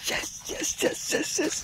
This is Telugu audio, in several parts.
yes yes yes yes yes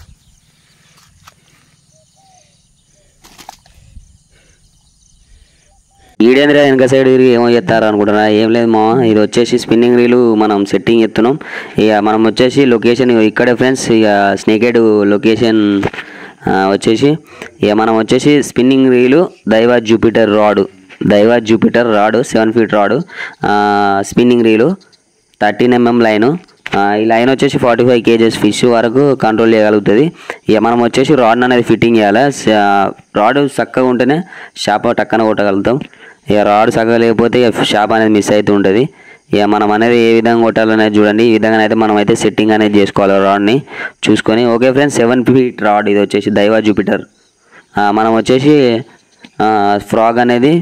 ఈడేంద్ర వెనక సైడ్ తిరిగి ఏమో చేస్తారు అనుకుంటున్నా ఏం లేదు మా ఇది వచ్చేసి స్పిన్నింగ్ రీలు మనం సెట్టింగ్ ఎత్తున్నాం ఇక మనం వచ్చేసి లొకేషన్ ఇక్కడే ఫ్రెండ్స్ ఇక స్నేకెడ్ లొకేషన్ ఆ, వచ్చేసి ఇక మనం వచ్చేసి స్పిన్నింగ్ రీలు దైవ జూపిటర్ రాడు Daiwa Jupiter rod seven feet rod spinning reel thirteen mm line ఆ, ఈ లైన్ వచ్చేసి ఫార్టీ ఫైవ్ కేజెస్ ఫిష్ వరకు కంట్రోల్ చేయగలుగుతుంది ఇక మనం వచ్చేసి రాడ్ అనేది ఫిట్టింగ్ చేయాలి రాడ్ చక్కగా ఉంటేనే షాప్ టక్కన కొట్టగలుగుతాం ఇక రాడ్ చక్కగా లేకపోతే ఇక షాప్ అనేది మిస్ అవుతూ ఉంటుంది ఇక మనం అనేది ఏ విధంగా కొట్టాలనేది చూడండి ఈ విధంగా అయితే మనం అయితే సెట్టింగ్ అనేది చేసుకోవాలి రాడ్ని చూసుకొని okay friends seven feet rod ఇది వచ్చేసి దైవ జూపిటర్ ఆ, మనం వచ్చేసి ఫ్రాగ్ అనేది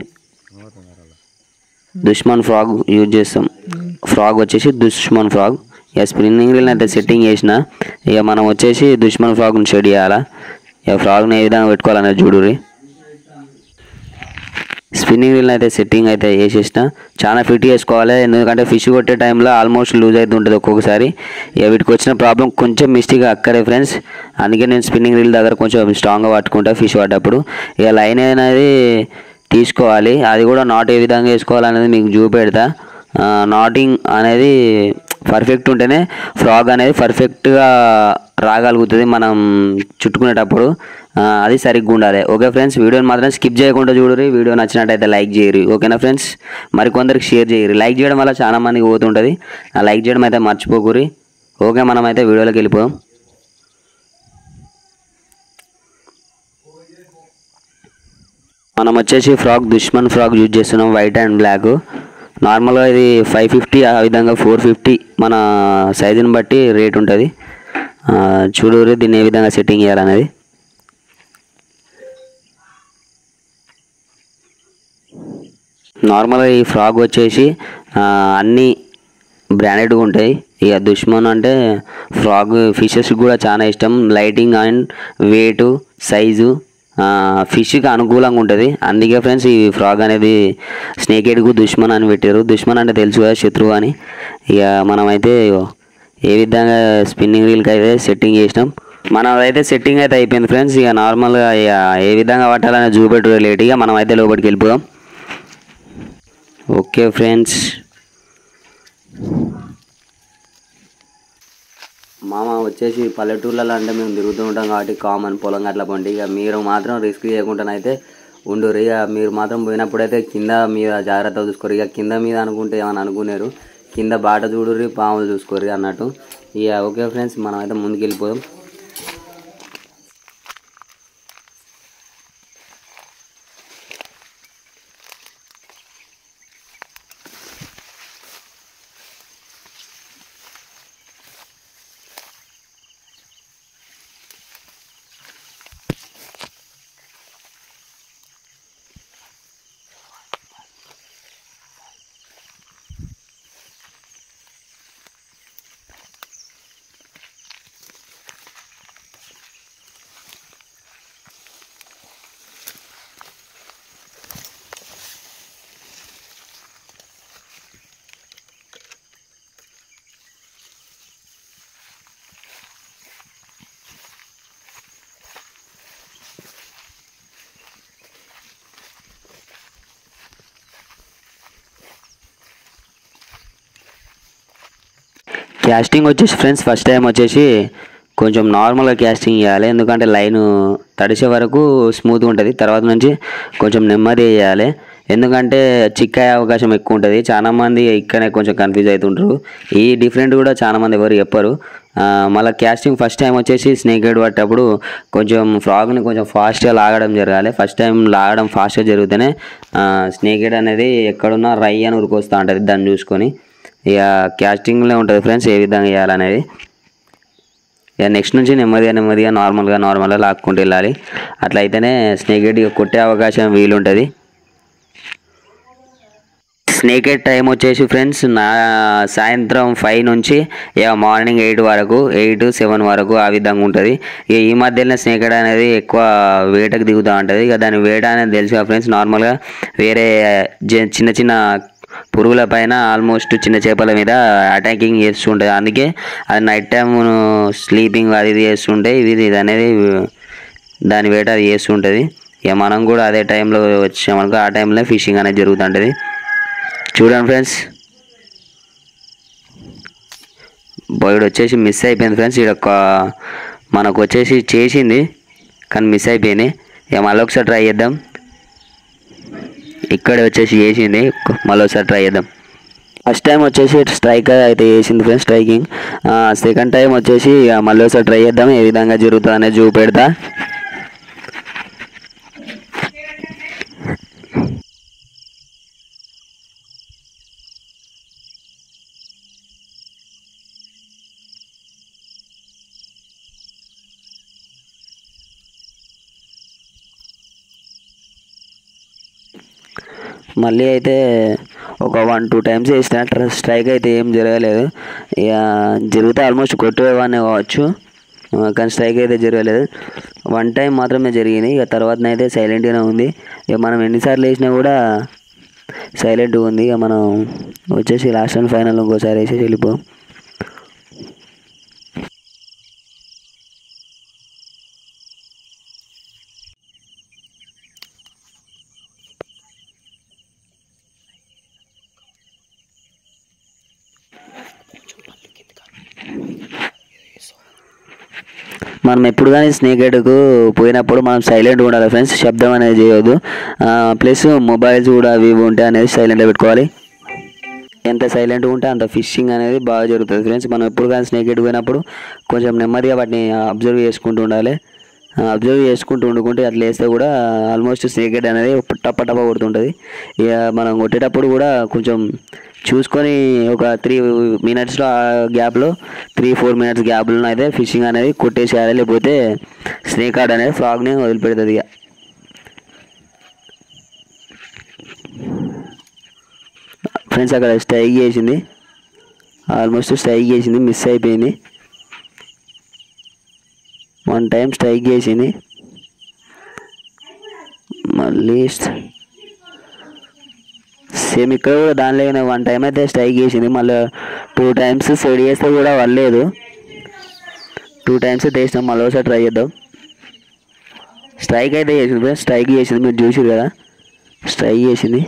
దుష్మన్ ఫ్రాగ్ యూజ్ చేస్తాం ఫ్రాగ్ వచ్చేసి దుష్మన్ ఫ్రాగ్ ఇక స్ప్రిన్నింగ్ రీల్ అయితే సెట్టింగ్ చేసిన ఇక మనం వచ్చేసి దుష్మన్ ఫ్రాగ్ని షెడ్ చేయాలా ఇక ఫ్రాగ్ని ఏ విధంగా పెట్టుకోవాలనేది చూడుర్రి స్పిన్నింగ్ రీల్ అయితే సెట్టింగ్ అయితే వేసేసిన చాలా ఫిట్ చేసుకోవాలి ఎందుకంటే ఫిష్ కొట్టే టైంలో ఆల్మోస్ట్ లూజ్ అయితే ఉంటుంది ఒక్కొక్కసారి ఇక వీటికి వచ్చిన ప్రాబ్లం కొంచెం మిస్టేక్ అక్కడే ఫ్రెండ్స్ అందుకే నేను స్పిన్నింగ్ రీల్ దగ్గర కొంచెం స్ట్రాంగ్గా పట్టుకుంటా ఫిష్ పడ్డప్పుడు ఇక లైన్ అనేది తీసుకోవాలి అది కూడా నాట్ ఏ విధంగా వేసుకోవాలనేది మీకు చూపెడతా నాటింగ్ అనేది పర్ఫెక్ట్ ఉంటేనే ఫ్రాగ్ అనేది పర్ఫెక్ట్గా రాగలుగుతుంది మనం చుట్టుకునేటప్పుడు ఆ, అది సరిగ్గా ఉండాలి ఓకే ఫ్రెండ్స్ వీడియోని మాత్రం స్కిప్ చేయకుండా చూడరు వీడియో నచ్చినట్టయితే లైక్ చేయరు ఓకేనా ఫ్రెండ్స్ మరికొందరికి షేర్ చేయరు లైక్ చేయడం వల్ల చాలా మందికి పోతుంటుంది ఆ లైక్ చేయడం అయితే మర్చిపోకూరి ఓకే మనం అయితే వీడియోలోకి వెళ్ళిపోదాం మనం వచ్చేసి ఫ్రాక్ దుష్మన్ ఫ్రాక్ యూజ్ చేస్తున్నాం వైట్ అండ్ బ్లాక్ నార్మల్గా ఇది ఫైవ్ ఫిఫ్టీ ఆ విధంగా ఫోర్ ఫిఫ్టీ మన సైజుని బట్టి రేట్ ఉంటుంది చూడరు దీన్ని ఏ విధంగా సెట్టింగ్ చేయాలనేది నార్మల్గా ఈ ఫ్రాక్ వచ్చేసి ఆ, అన్ని బ్రాండెడ్గా ఉంటాయి ఇక దుష్మన్ అంటే ఫ్రాగ్ ఫిషెస్ కూడా చాలా ఇష్టం లైటింగ్ అండ్ వెయిట్ సైజు ఫిష్కి అనుకూలంగా ఉంటుంది అందుకే ఫ్రెండ్స్ ఈ ఫ్రాగ్ అనేది స్నేక్ ఎడ్కు దుష్మన్ అని పెట్టారు దుష్మన్ అంటే తెలుసు కదా శత్రువు అని ఇక మనమైతే ఏ విధంగా స్పిన్నింగ్ రీల్కి అయితే సెట్టింగ్ చేసినాం మనం అయితే సెట్టింగ్ అయితే అయిపోయింది ఫ్రెండ్స్ ఇక నార్మల్గా ఇక ఏ విధంగా పట్టాలని చూపెట్టు లేట్ ఇక మనం అయితే లోపలికి వెళ్ళిపోదాం ఓకే ఫ్రెండ్స్ మామ వచ్చేసి పల్లెటూర్లలో అంటే మేము తిరుగుతూ ఉంటాం కాబట్టి కామన్ పొలం అట్లా పండి ఇక మీరు మాత్రం రిస్క్ చేయకుండానైతే ఉండురు ఇక మీరు మాత్రం పోయినప్పుడైతే కింద మీద జాగ్రత్త చూసుకోరు ఇక కింద మీద అనుకుంటే ఏమని అనుకునేరు కింద బాట చూడుర్రి పాములు చూసుకోరు అన్నట్టు ఇక ఓకే ఫ్రెండ్స్ మనం అయితే ముందుకు వెళ్ళిపోదాం క్యాస్టింగ్ వచ్చేసి ఫ్రెండ్స్ ఫస్ట్ టైం వచ్చేసి కొంచెం నార్మల్గా క్యాస్టింగ్ చేయాలి ఎందుకంటే లైన్ తడిసే వరకు స్మూత్గా ఉంటుంది తర్వాత నుంచి కొంచెం నెమ్మది చేయాలి ఎందుకంటే చిక్ అయ్యే అవకాశం ఎక్కువ ఉంటుంది చాలా మంది ఇక్కడనే కొంచెం కన్ఫ్యూజ్ అవుతుంటారు ఈ డిఫరెంట్ కూడా చాలా మంది ఎవరు చెప్పరు ఆ, మళ్ళీ క్యాస్టింగ్ ఫస్ట్ టైం వచ్చేసి స్నేక్ హెడ్ పట్టేటప్పుడు కొంచెం ఫ్రాగ్ని కొంచెం ఫాస్ట్గా లాగడం జరగాలి ఫస్ట్ టైం లాగడం ఫాస్ట్గా జరిగితేనే స్నేక్ హెడ్ అనేది ఎక్కడున్నా రై అని ఉరికొస్తూ ఉంటుంది దాన్ని చూసుకొని ఇక క్యాస్టింగ్లో ఉంటుంది ఫ్రెండ్స్ ఏ విధంగా చేయాలనేది ఇక నెక్స్ట్ నుంచి నెమ్మదిగా నెమ్మదిగా నార్మల్గా నార్మల్గా లాక్కుంటూ వెళ్ళాలి అట్లా అయితేనే స్నేక్ హెడ్ కొట్టే అవకాశం వీలుంటుంది స్నేక్ హెడ్ టైం వచ్చేసి ఫ్రెండ్స్ నా సాయంత్రం ఫైవ్ నుంచి ఇక మార్నింగ్ ఎయిట్ వరకు ఎయిట్ సెవెన్ వరకు ఆ విధంగా ఉంటుంది ఇక ఈ మధ్యలో స్నేక్ హెడ్ అనేది ఎక్కువ వేటకు దిగుతూ ఉంటుంది ఇక దాని వేట అనేది తెలుసు ఫ్రెండ్స్ నార్మల్గా వేరే జ- చిన్న చిన్న పురుగుల పైన ఆల్మోస్ట్ చిన్న చేపల మీద అటాకింగ్ చేస్తుంటుంది అందుకే అది నైట్ టైం స్లీపింగ్ అది ఇది చేస్తుంటే ఇది ఇది అనేది దాని వేట అది చేస్తుంటుంది ఇక మనం కూడా అదే టైంలో వచ్చామనుకో ఆ టైంలో ఫిషింగ్ అనేది జరుగుతుంటుంది చూడండి ఫ్రెండ్స్ బోర్డు వచ్చేసి మిస్ అయిపోయింది ఫ్రెండ్స్ ఇక్కడ ఒక మనకు వచ్చేసి చేసింది కానీ మిస్ అయిపోయింది ఇక మళ్ళీ ఒకసారి ట్రై చేద్దాం ఇక్కడ వచ్చేసి చేసింది మళ్ళీ ఒకసారి ట్రై చేద్దాం ఫస్ట్ టైం వచ్చేసి స్ట్రైక్ అయితే చేసింది ఫ్రెండ్స్ స్ట్రైకింగ్ సెకండ్ టైం వచ్చేసి ఇక మళ్ళీ ఒకసారి ట్రై చేద్దాం ఏ విధంగా జరుగుతుంది అనేది చూపెడతా మళ్ళీ అయితే ఒక వన్ టూ టైమ్స్ వేసిన ట్ర- స్ట్రైక్ అయితే ఏం జరగలేదు ఇక జరిగితే ఆల్మోస్ట్ కొట్టేవాడిని కావచ్చు ఆ, కానీ స్ట్రైక్ అయితే జరగలేదు వన్ టైం మాత్రమే జరిగింది ఇక తర్వాత అయితే సైలెంట్గానే ఉంది ఇక మనం ఎన్నిసార్లు వేసినా కూడా సైలెంట్గా ఉంది ఇక మనం వచ్చేసి లాస్ట్ అండ్ ఫైనల్ ఇంకోసారి వేసేసి వెళ్ళిపో మనం ఎప్పుడు కానీ స్నేక్ హెడ్కు పోయినప్పుడు మనం సైలెంట్గా ఉండాలి ఫ్రెండ్స్ శబ్దం అనేది చేయొద్దు ప్లస్ మొబైల్స్ కూడా అవి ఇవి ఉంటాయి అనేది సైలెంట్గా పెట్టుకోవాలి ఎంత సైలెంట్గా ఉంటే అంత ఫిషింగ్ అనేది బాగా జరుగుతుంది ఫ్రెండ్స్ మనం ఎప్పుడు కానీ స్నేక్ హెడ్ పోయినప్పుడు కొంచెం నెమ్మదిగా వాటిని అబ్జర్వ్ చేసుకుంటూ ఉండాలి అబ్జర్వ్ చేసుకుంటూ వండుకుంటే అట్లా వేస్తే కూడా ఆల్మోస్ట్ స్నేక్ హెడ్ అనేది టప్ప టప్ప కొడుతుంటుంది ఇక మనం కొట్టేటప్పుడు కూడా కొంచెం చూసుకొని ఒక త్రీ మినిట్స్లో ఆ గ్యాప్లో త్రీ ఫోర్ మినిట్స్ గ్యాప్లో అయితే ఫిషింగ్ అనేది కొట్టేసేయాలి లేకపోతే స్నేక్ హార్డ్ అనేది ఫ్రాగ్ని వదిలిపెడుతుంది ఇక ఫ్రెండ్స్ అక్కడ స్ట్రైక్ చేసింది ఆల్మోస్ట్ స్ట్రైక్ చేసింది మిస్ అయిపోయింది వన్ టైం స్ట్రైక్ చేసింది మళ్ళీ సేమ్ ఇక్కడ కూడా దానిలోనే వన్ టైం అయితే స్ట్రైక్ చేసింది మళ్ళీ టూ టైమ్స్ సెడ్ చేస్తే కూడా వల్లేదు టూ టైమ్స్ అయితే వేసినాం మళ్ళీ ఒకసారి ట్రై చేద్దాం స్ట్రైక్ అయితే చేసింది ఫ్రెండ్స్ స్ట్రైక్ చేసింది మీరు చూసారు కదా స్ట్రైక్ చేసింది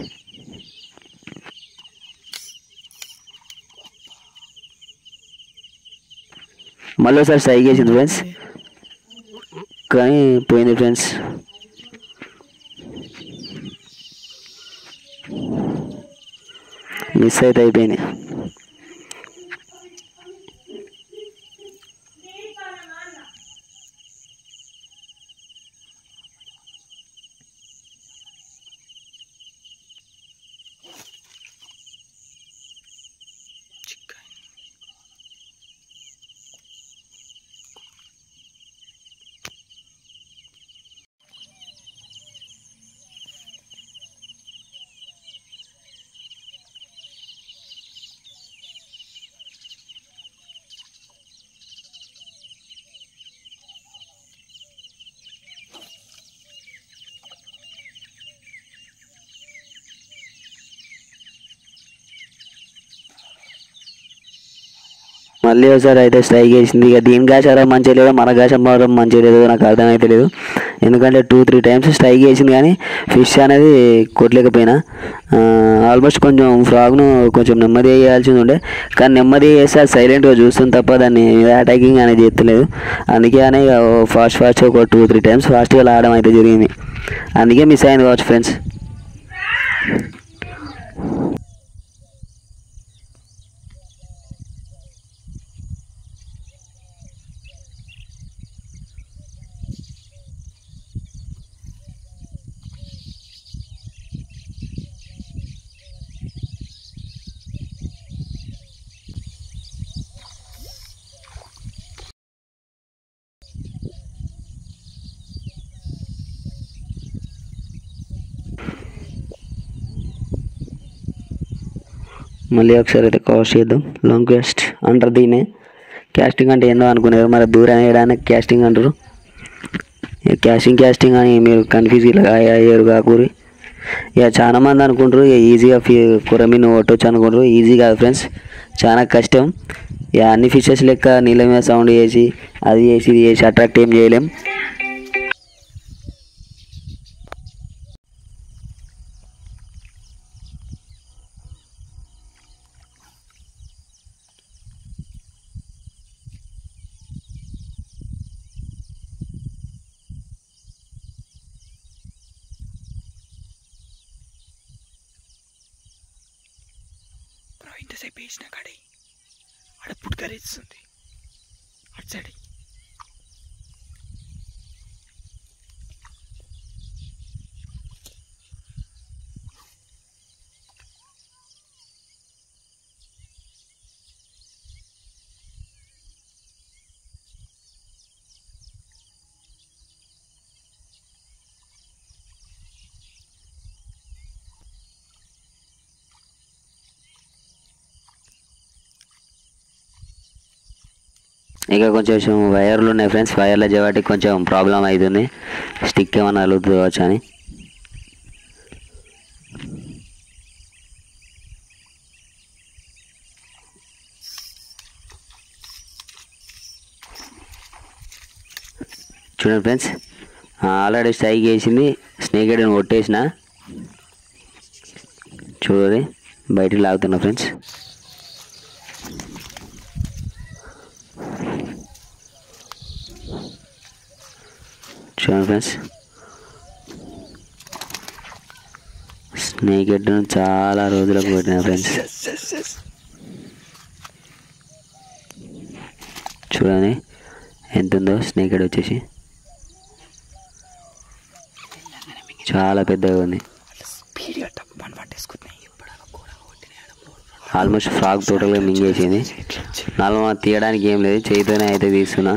మళ్ళీ ఒకసారి స్ట్రైక్ చేసింది ఫ్రెండ్స్ కానీ పోయింది ఫ్రెండ్స్ మిస్ అయితే అయిపోయింది మళ్ళీ ఒకసారి అయితే స్ట్రైక్ చేసింది ఇక దీని గాచారం మంచిగా లేదు మన గాచారం మంచిగా లేదు నాకు అర్థమైతే లేదు ఎందుకంటే టూ త్రీ టైమ్స్ స్ట్రైక్ చేసింది కానీ ఫిష్ అనేది కొట్టలేకపోయినా ఆల్మోస్ట్ కొంచెం ఫ్రాగ్ను కొంచెం నెమ్మది చేయాల్సింది ఉండే కానీ నెమ్మది చేస్తే అది సైలెంట్గా చూస్తుంది తప్ప దాన్ని అటాకింగ్ అనేది చేస్తలేదు అందుకే అని ఫాస్ట్ ఫాస్ట్ ఒక టూ త్రీ టైమ్స్ ఫాస్ట్గా లాడడం అయితే జరిగింది అందుకే మిస్ అయింది కావచ్చు ఫ్రెండ్స్ మళ్ళీ ఒకసారి అయితే కాస్ట్ చేద్దాం లాంగ్ క్యాస్ట్ అంటారు దీన్ని క్యాస్టింగ్ అంటే ఏందో అనుకునేది మరి దూరం వేయడానికి క్యాస్టింగ్ అంటారు క్యాస్టింగ్ క్యాస్టింగ్ అని మీరు కన్ఫ్యూజ్ ఇలా అయ్యారు కాకూరి ఇక చాలా మంది అనుకుంటారు ఇక ఈజీగా ఫీ కురమీను కొట్టొచ్చు అనుకుంటారు ఈజీ కాదు ఫ్రెండ్స్ చాలా కష్టం ఇక అన్ని ఫిషెస్ లెక్క నీళ్ళ మీద సౌండ్ చేసి అది చేసి ఇది చేసి అట్రాక్ట్ ఏం చేయలేం బ్రో ఇంతసేపు వేసిన కాడి ఆడ పుట్టుకరిస్తుంది అటు సైడ్ ఇక కొంచెం వైర్లు ఉన్నాయి ఫ్రెండ్స్ వైర్ల చేయబట్టి కొంచెం ప్రాబ్లం అవుతుంది స్టిక్ ఏమన్నా అలుగుతుంది కావచ్చు అని చూడండి ఫ్రెండ్స్ ఆల్రెడీ స్ట్రైక్ చేసింది స్నేక్ హెడ్ని కొట్టేసిన చూడండి బయటికి లాగుతున్నా ఫ్రెండ్స్ చూడండి ఫ్రెండ్స్ స్నేక్ హెడ్ను చాలా రోజులకు పెట్టిన ఫ్రెండ్స్ చూడండి ఎంత ఉందో స్నేక్ హెడ్ వచ్చేసి చాలా పెద్దగా ఉంది స్పీడ్గా టప్పని పట్టేసుకున్నాయి ఆల్మోస్ట్ ఫ్రాక్ టోటల్గా మింగేసింది నాలుగు తీయడానికి ఏం లేదు చేతితోనే అయితే తీస్తున్నా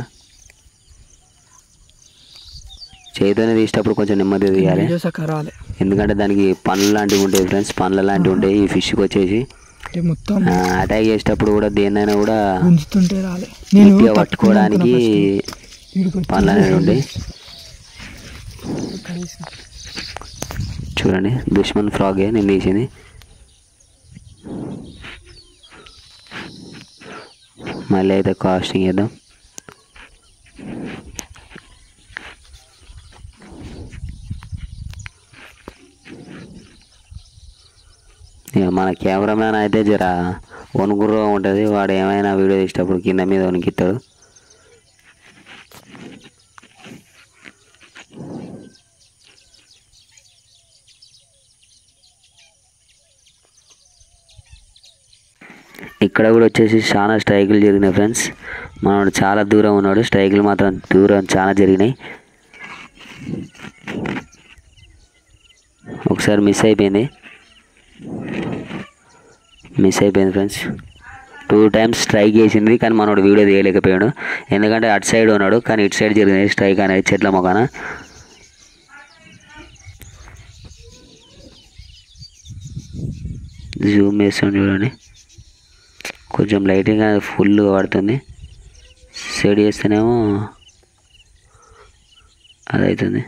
చేతితోనే తీసేటప్పుడు కొంచెం నెమ్మదిగా తీయాలి వీడియో సక్క రాలే ఎందుకంటే దానికి పండ్లు లాంటివి ఉంటాయి ఫ్రెండ్స్ పండ్ల లాంటివి ఉంటాయి ఈ ఫిష్కి వచ్చేసి అంటే మొత్తం అటాక్ చేసేటప్పుడు కూడా దేన్నైనా కూడా గుంజుతుంటే రాలే గట్టిగా పట్టుకోవడానికి పండ్లు అనేవి ఉంటాయి చూడండి దుష్మన్ ఫ్రాగే నేను తీసింది మళ్ళీ అయితే కాస్టింగ్ చేద్దాం ఇక మన కెమెరామ్యాన్ అయితే జర వణుకుర్రగా ఉంటుంది వాడు ఏమైనా వీడియో తీసేటప్పుడు కింద మీద వణికిస్తాడు ఇక్కడ కూడా వచ్చేసి చాలా స్ట్రైకులు జరిగినాయి ఫ్రెండ్స్ మనోడు చాలా దూరం ఉన్నాడు స్ట్రైకులు మాత్రం దూరం చాలా జరిగినాయి ఒకసారి మిస్ అయిపోయింది మిస్ అయిపోయింది ఫ్రెండ్స్ టూ టైమ్స్ స్ట్రైక్ చేసింది కానీ మనోడు వీడియో తీయలేకపోయాడు ఎందుకంటే అటు సైడ్ ఉన్నాడు కానీ ఇటు సైడ్ జరిగింది స్ట్రైక్ అనేది చెట్ల మొక్కన జూమ్ చేస్తాం చూడండి కొంచెం లైటింగ్ ఫుల్గా పడుతుంది సెడ్ చేస్తేనేమో అది అవుతుంది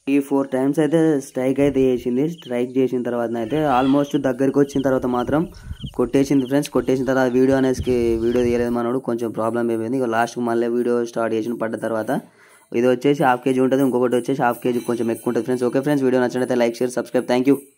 ఈ ఫోర్ టైమ్స్ అయితే స్ట్రైక్ అయితే చేసింది స్ట్రైక్ చేసిన తర్వాత అయితే ఆల్మోస్ట్ దగ్గరికి వచ్చిన తర్వాత మాత్రం కొట్టేసింది ఫ్రెండ్స్ కొట్టేసిన తర్వాత వీడియో అనేసి వీడియో తీయలేదు మనోడు కొంచెం ప్రాబ్లం అయిపోయింది ఇక లాస్ట్కి మళ్ళీ వీడియో స్టార్ట్ చేసిన పడ్డ తర్వాత ఇది వచ్చేసి హాఫ్ కేజీ ఉంటుంది ఇంకొకటి వచ్చేసి హాఫ్ కేజీ కొంచెం ఎక్కువ ఉంటుంది ఫ్రెండ్స్ ఓకే ఫ్రెండ్స్ వీడియో నచ్చినట్లయితే like share subscribe thank you